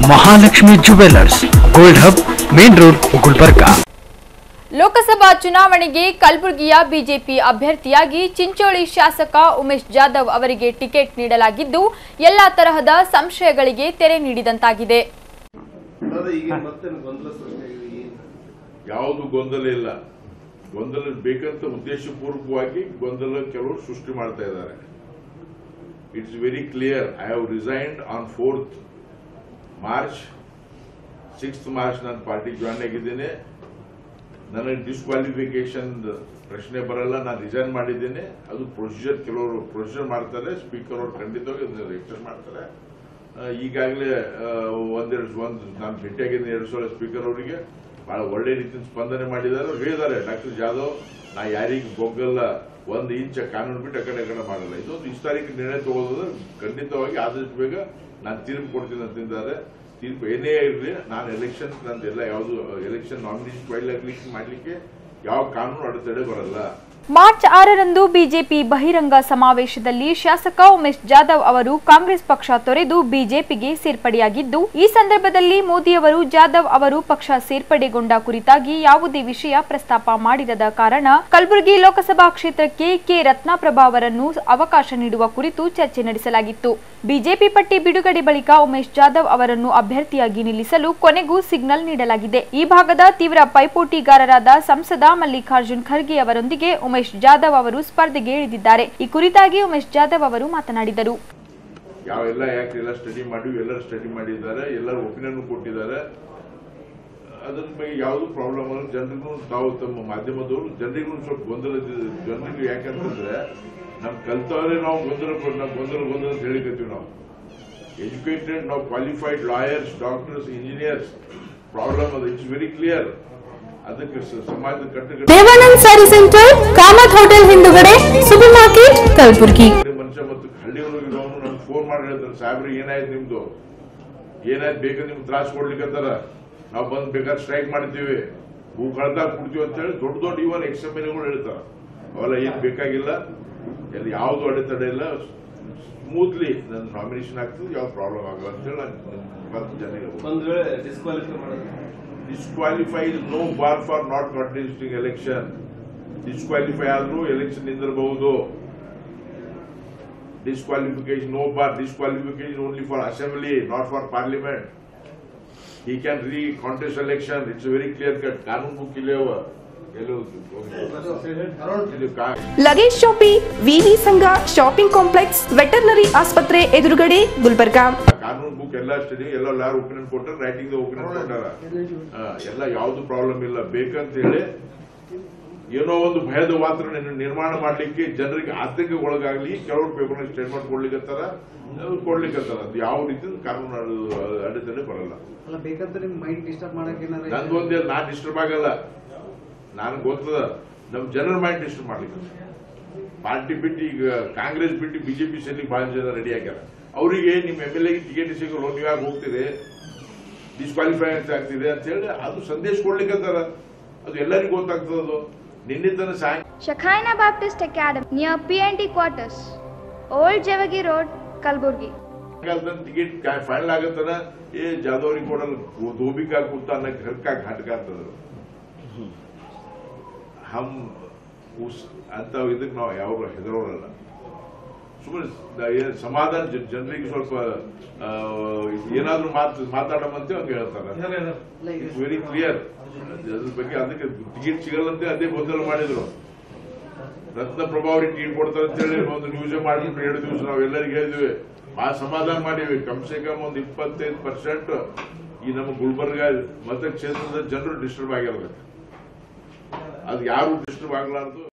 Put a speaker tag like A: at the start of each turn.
A: Mahalakshmi jewellers gold hub main road Gulbarga
B: ಲೋಕಸಭಾ ಚುನಾವಣೆಗೆ ಕಲಬುರಗಿಯ ಬಿಜೆಪಿ ಅಭ್ಯರ್ಥಿಯಾಗಿ ಚಿಂಚೋಳಿ ಶಾಸಕ ಉಮೇಶ್ ಜಾಧವ್ ಅವರಿಗೆ ಟಿಕೆಟ್ ನೀಡಲಾಗಿದ್ದು ಎಲ್ಲಾ ತರಹದ ಸಂಶಯಗಳಿಗೆ ತೆರೆ ನೀಡಿದಂತಾಗಿದೆ
C: ಅದೇ ಈಗ ಮತ್ತೆ ಗೊಂದಲ ಸೃಷ್ಟಿ ಆಗಿದೆ. ಏನು?
D: ಯಾವುದು ಗೊಂದಲ ಇಲ್ಲ ಗೊಂದಲ ಬೇಕಂತ ಉದ್ದೇಶಪೂರ್ವಕವಾಗಿ ಗೊಂದಲ ಕೆಲವರು ಸೃಷ್ಟಿ ಮಾಡ್ತಾ ಇದ್ದಾರೆ it's very clear I have resigned on fourth March sixth March ನಾನು ಪಾರ್ಟಿ ಜಾಯ್ನ್ ಆಗಿದ್ದೇನೆ ನನಗೆ ಡಿಸ್ಕ್ವಾಲಿಫಿಕೇಶನ್ ಪ್ರಶ್ನೆ ಬರಲ್ಲ ನಾನು ರಿಸೈನ್ ಮಾಡಿದ್ದೇನೆ ಅದು ಪ್ರೊಸೀಜರ್ ಕೆಲವರು ಪ್ರೊಸೀಜರ್ ಮಾಡ್ತಾರೆ ಸ್ಪೀಕರ್ ಅವರು ಖಂಡಿತವಾಗಿ ಎಕ್ಸ್ಟೆಂಡ್ ಮಾಡ್ತಾರೆ ಆ, ಈಗಾಗಲೇ ಆ, ಒಂದೆರಡು ಒಂದು ನಾನು ಭೇಟಿಯಾಗಿದ್ದೀನಿ ಎರಡು ಸಲ ಸ್ಪೀಕರ್ ಅವರಿಗೆ ಬಹಳ ಒಳ್ಳೆ ರೀತಿಯ ಸ್ಪಂದನೆ ಮಾಡಿದ್ದಾರೆ ಅವ್ರು ಹೇಳಿದ್ದಾರೆ ಡಾಕ್ಟರ್ ಜಾಧವ್ ನಾ ಯಾರಿಗೂ ಬೊಗ್ಗಲ್ಲ ಒಂದು ಇಂಚ ಕಾನೂನು ಬಿಟ್ಟು ಆ ಕಡೆ ಆ ಕಡೆ ಮಾಡಲ್ಲ ಇದೊಂದು ಇಷ್ಟಾರಿಕ ನಿರ್ಣಯ ತಗೊಳ್ಳೋದು ಖಂಡಿತವಾಗಿ ಆದಷ್ಟು ಬೇಗ ನಾನು ತೀರ್ಪು ಕೊಡ್ತೀನಿ ಅಂತಿದ್ದಾರೆ ತೀರ್ಪು ಏನೇ ಇರಲಿ ನಾನು ಎಲೆಕ್ಷನ್ ನಂದೆಲ್ಲ ಯಾವುದು ಎಲೆಕ್ಷನ್ ನಾಮಿನೇಷನ್ ಫೈಲ್ ಆಗ್ಲಿಕ್ಕೆ ಮಾಡಲಿಕ್ಕೆ ಯಾವ ಕಾನೂನು ಅಡೆತಡೆ ಬರಲ್ಲ
B: ಮಾರ್ಚ್ ಆರರಂದು ಬಿಜೆಪಿ ಬಹಿರಂಗ ಸಮಾವೇಶದಲ್ಲಿ ಶಾಸಕ ಉಮೇಶ್ ಜಾಧವ್ ಅವರು ಕಾಂಗ್ರೆಸ್ ಪಕ್ಷ ತೊರೆದು ಬಿಜೆಪಿಗೆ ಸೇರ್ಪಡೆಯಾಗಿದ್ದು ಈ ಸಂದರ್ಭದಲ್ಲಿ ಮೋದಿಯವರು ಜಾಧವ್ ಅವರು ಪಕ್ಷ ಸೇರ್ಪಡೆಗೊಂಡ ಕುರಿತಾಗಿ ಯಾವುದೇ ವಿಷಯ ಪ್ರಸ್ತಾಪ ಮಾಡಿರದ ಕಾರಣ ಕಲಬುರಗಿ ಲೋಕಸಭಾ ಕ್ಷೇತ್ರಕ್ಕೆ ಕೆ ರತ್ನಪ್ರಭಾ ಅವರನ್ನು ಅವಕಾಶ ನೀಡುವ ಕುರಿತು ಚರ್ಚೆ ನಡೆಸಲಾಗಿತ್ತು ಬಿಜೆಪಿ ಪಟ್ಟಿ ಬಿಡುಗಡೆ ಬಳಿಕ ಉಮೇಶ್ ಜಾಧವ್ ಅವರನ್ನು ಅಭ್ಯರ್ಥಿಯಾಗಿ ನಿಲ್ಲಿಸಲು ಕೊನೆಗೂ ಸಿಗ್ನಲ್ ನೀಡಲಾಗಿದೆ ಈ ಭಾಗದ ತೀವ್ರ ಪೈಪೋಟಿಗಾರರಾದ ಸಂಸದ ಮಲ್ಲಿಕಾರ್ಜುನ್ ಖರ್ಗೆ ಅವರೊಂದಿಗೆ ಉಮೇಶ್ ಜಾಧವ್ ಅವರು ಸ್ಪರ್ಧೆಗೆ ಇಳಿದಿದ್ದಾರೆ ಈ ಕುರಿತಾಗಿ ಉಮೇಶ್ ಜಾಧವ್ ಅವರು ಮಾತನಾಡಿದರು
D: ಯಾವೆಲ್ಲ ಯಾಕೆ ಎಲ್ಲ ಸ್ಟಡಿ ಮಾಡಿ ಎಲ್ಲರೂ ಸ್ಟಡಿ ಮಾಡಿದ್ದಾರೆ ಎಲ್ಲರೂ ಒಪಿನಿಯನ್ ಕೊಟ್ಟಿದ್ದಾರೆ ಅದ್ರ ಬಗ್ಗೆ ಯಾವುದು ಪ್ರಾಬ್ಲಮ್ ಅಲ್ಲ ಜನರಿಗೂ ತಾವು ತಮ್ಮ ಮಾಧ್ಯಮದವರು ಜನರಿಗೂ ಸ್ವಲ್ಪ ಗೊಂದಲ ಇದ್ದಿದೆ. ಜನರಿಗೆ ಯಾಕಂತಂದ್ರೆ ನಮ್ ಕಲ್ತವ್ರೆ ನಾವು ಗೊಂದಲ ಕೊಡ್- ನಾವು ಗೊಂದಲ ಗೊಂದಲ ಅಂತ ಹೇಳಿಕತ್ತೀವಿ ನಾವು ಎಜುಕೇಟೆಡ್ ನಾವು qualified lawyers doctors engineers problem ಅದು ಇಟ್ಸ್ ವೆರಿ ಕ್ಲಿಯರ್ ಅದಕ್ಕೆ ಸ- ಸಮಾಜದ ಕಟ್ಟುಕಟ್ಟು
E: ದೇವಾನಂದ್ ಸ್ಯಾರಿ ಸೆಂಟರ್ ಕಾಮತ್ ಹೋಟೆಲ್ ಹಿಂದುಗಡೆ ಸೂಪರ್ ಮಾರ್ಕೆಟ್ ಕಲಬುರಗಿ
D: ಮನುಷ್ಯ ಮತ್ತು ಹಳ್ಳಿ ಒಳಗಿರೋನು ನಮ್ಗೆ ಫೋನ್ ಮಾಡಿ ಹೇಳ್ತಾರೆ ಸಾಹೇಬ್ರಿ ಏನಾಯ್ತು ನಿಮ್ದು ಏನಾಯ್ತು ಬೇಕಾದ್ರೆ ನಿಮ್ಗೆ ತ್ರಾಸ ಕೊಡ್ಲಿಕ್ಕತ್ತಾರ ನಾವು ಬಂದ್ ಬೇಕಾದ್ರೆ ಸ್ಟ್ರೈಕ್ ಮಾಡ್ತೀವಿ ಹೂ ಕಳ್ದಾಗ ಕೊಡ್ತೀವಿ ಅಂತ ಹೇಳಿ ದೊಡ್ಡ ದೊಡ್ಡ ಇವನ್ ಎಕ್ಸ್ ಎಮ್ ಎಲ್ ಹೇಳ್ತಾರ ಅವೆಲ್ಲ ಏನ್ ಬೇಕಾಗಿಲ್ಲ ಎಲ್ಲಿ ಯಾವ್ದು ಅಡೆತಡೆ ಇಲ್ಲ ಸ್ಮೂತ್ಲಿ ನನ್ನ ನಾಮಿನೇಷನ್ ಆಗ್ತದೆ ಯಾವ ಪ್ರಾಬ್ಲಮ್ ಆಗಲ್ಲ ಅಂತ ಹೇಳಿ ನಾನು ಜನರಿಗೆ
C: ಒಂದ್ ವೇಳೆ ಡಿಸ್ಕ್ವಾಲಿಫೈ ಮಾಡೋದು
D: disqualify no bar for not contesting election disqualify ಆದ್ರೂ ಎಲೆಕ್ಷನ್ ನಿಂದಿರಬಹುದು disqualification no bar disqualification only for assembly not for parliament he can re contest election it's a very clear cut ಕಾನೂನು ಬುಕ್ ಇಲ್ಲೇ ಅವ ಎಲ್ಲೋ ಇಲ್ಲಿ ಕಾ-
E: luggage ಶಾಪಿ ವಿವಿ ಸಂಘ shopping complex veterinary ಆಸ್ಪತ್ರೆ ಎದುರುಗಡೆ ಗುಲ್ಬರ್ಗಾ
D: ಕಾನೂನು ಬುಕ್ ಎಲ್ಲ ಸ್ಟಡಿ ಎಲ್ಲ ಯಾರು ಒಪಿನಿಯನ್ ಕೊಟ್ಟಾರ ರೈಟಿಂಗ್ ಒಪಿನಿಯನ್ ಕೊಟ್ಟಾರ ಹಾ, ಎಲ್ಲ ಯಾವ್ದು ಪ್ರಾಬ್ಲಮ್ ಇಲ್ಲ ಬೇಕಂತ ಹೇಳಿ ಏನೋ ಒಂದು ಭಯದ ವಾತಾವರಣ ನಿರ್ಮಾಣ ಮಾಡ್ಲಿಕ್ಕೆ ಜನರಿಗೆ ಆತಂಕ ಒಳಗಾಗ್ಲಿ ಕೆಲವರು ಪೇಪರ್ ಸ್ಟೇಟ್ಮೆಂಟ್ ಕೊಡ್ಲಿಕ್ಕತ್ತಾರ ಅದು ಕೊಡ್ಲಿಕ್ಕತ್ತಾರ ಅದು ಯಾವ ರೀತಿ ಕಾನೂನು ಅಡೆ- ಅಡೆತಡೆ ಬರಲ್ಲ
F: ಅಲ್ಲ ಬೇಕಂತ ನಿಮ್ ಮೈಂಡ್ ಡಿಸ್ಟರ್ಬ್ ಮಾಡಕ್ ಏನಾರ
D: ನಂದೊಂದೇ ನಾನ್ ಡಿಸ್ಟರ್ಬ್ ಆಗಲ್ಲ ನಾನು ಗೊತ್ತದ ನಮ್ ಜನರ ಮೈಂಡ್ ಡಿಸ್ಟರ್ಬ್ ಮಾಡ್ಲಿಕ್ಕೆ ಪಾರ್ಟಿ ಬಿಟ್ಟು ಈಗ ಕಾಂಗ್ರೆಸ್ ಬಿಟ್ಟು ಬಿಜೆಪಿ ಸೇರ್ಲಿಕ್ಕೆ ಬಹಳ ಜನ ರೆಡಿ ಆಗ್ಯಾರ ಅವರಿಗೆ ನಿಮ್ ಎಂ ಎಲ್ ಎ ಟಿಕೆಟ್ ಸಿಗಲ್ಲ ನೀವು ಯಾಕೆ ಹೋಗ್ತೀರಿ ಡಿಸ್ಕ್ವಾಲಿಫೈ ಆಗ್ತಿದೆ ಅಂತ ಹೇಳಿ ಅದು ಸಂದೇಶ ಕೊಡ್ಲಿಕ್ಕತ್ತಾರ ಅದು ಎಲ್ಲರಿಗೂ ಗೊತ್ತಾಗ್ತದ ಅದು ನಿನ್ನೆ ತನ ಸಾಯಂಕಾಲ
G: Shekinah Baptist Academy near PNT quarters, Old Javagi Road, Kalburgi.
D: Ticket final ಆಗತ್ತನ ಏ ಜಾದವ್ರಿಗೆ ಕೊಡಲ್ಲ ಧೋಬಿಕಾ ಕೂತ ಅನ್ನಕ್ಕೆ ಹರ್ಕಾ ಘಾಟ್ಕ ಅಂತಂದ್ರು ಹಮ್ ಉಸ್ ಅಂತ ಇದಕ್ಕೆ ನಾವು ಯಾವ ಹೆದರೋರಲ್ಲ ಸುಮ್ಮನೆ ಸಮಾಧಾನ ಜ- ಜನರಿಗೆ ಸ್ವಲ್ಪ ಆ, ಏನಾದ್ರೂ ಮಾತು ಮಾತಾಡಮಂತೆ ಹಂಗೆ ಹೇಳ್ತಾರೆ ಇಟ್ಸ್ ವೆರಿ ಕ್ಲಿಯರ್ ಅದ್ರ ಬಗ್ಗೆ ಅದಕ್ಕೆ ಟಿಕೆಟ್ ಸಿಗಲ್ಲಂತೆ ಅದೇ ಗೊಂದಲ ಮಾಡಿದ್ರು ರತ್ನ ಪ್ರಭಾವರಿ ಟಿಕೆಟ್ ಕೊಡ್ತಾರೆ ಅಂತ ಹೇಳಿ ಒಂದು ನ್ಯೂಸ್ ಮಾಡಿಬಿಟ್ಟು ಎರಡು ದಿವಸ ನಾವು ಎಲ್ಲರಿಗೂ ಹೇಳಿದ್ವಿ ಬಹಳ ಸಮಾಧಾನ ಮಾಡೀವಿ ಕಮ್ ಸೆ ಕಮ್ ಒಂದು ಇಪ್ಪತ್ತೈದು ಪರ್ಸೆಂಟ್ ಈ ನಮ್ಮ ಗುಲ್ಬರ್ಗ ಮತಕ್ಷೇತ್ರದ ಜನರು ಡಿಸ್ಟರ್ಬ್ ಆಗಿರ್ಬೇಕು ಅದು ಯಾರು ಡಿಸ್ಟರ್ಬ್ ಆಗ್ಲಾರ್ದು